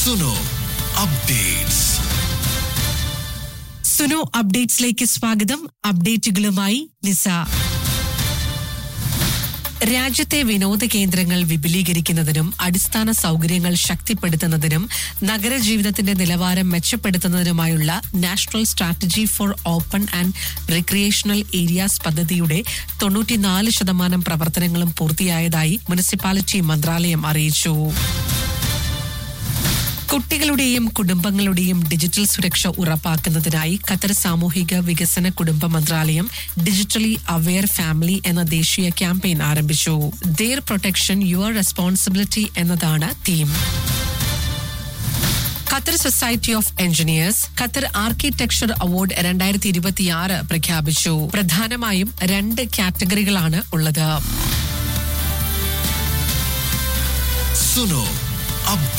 Suno updates Suno അപ്ഡേറ്റ്സിലേക്ക് സ്വാഗതം അപ്ഡേറ്റുകളുമായി നിസ രാജ്യത്തെ വിനോദ കേന്ദ്രങ്ങൾ വിപുലീകരിക്കുന്നതിനും അടിസ്ഥാന സൗകര്യങ്ങൾ ശക്തിപ്പെടുത്തുന്നതിനും നഗരജീവിതത്തിന്റെ നിലവാരം മെച്ചപ്പെടുത്തുന്നതിനുമായുള്ള national strategy for open and recreational areas പദ്ധതിയുടെ തൊണ്ണൂറ്റിനാല് ശതമാനം പ്രവർത്തനങ്ങളും പൂർത്തിയായതായി മുനിസിപ്പാലിറ്റി മന്ത്രാലയം അറിയിച്ചു കുട്ടികളുടെയും കുടുംബങ്ങളുടെയും ഡിജിറ്റൽ സുരക്ഷ ഉറപ്പാക്കുന്നതിനായി ഖത്തർ സാമൂഹിക വികസന കുടുംബ മന്ത്രാലയം ഡിജിറ്റലി അവെയർ ഫാമിലി എന്ന ദേശീയ ക്യാമ്പയിൻ ആരംഭിച്ചു ദെയർ പ്രൊട്ടക്ഷൻ യുവർ റെസ്പോൺസിബിലിറ്റി എന്നതാണ് theme Qatar society of engineers Qatar architecture award രണ്ടായിരത്തി ഇരുപത്തിയാറ് പ്രഖ്യാപിച്ചു പ്രധാനമായും രണ്ട് കാറ്റഗറികളാണ് ഉള്ളത് സുനോ അപ്ഡേറ്റ്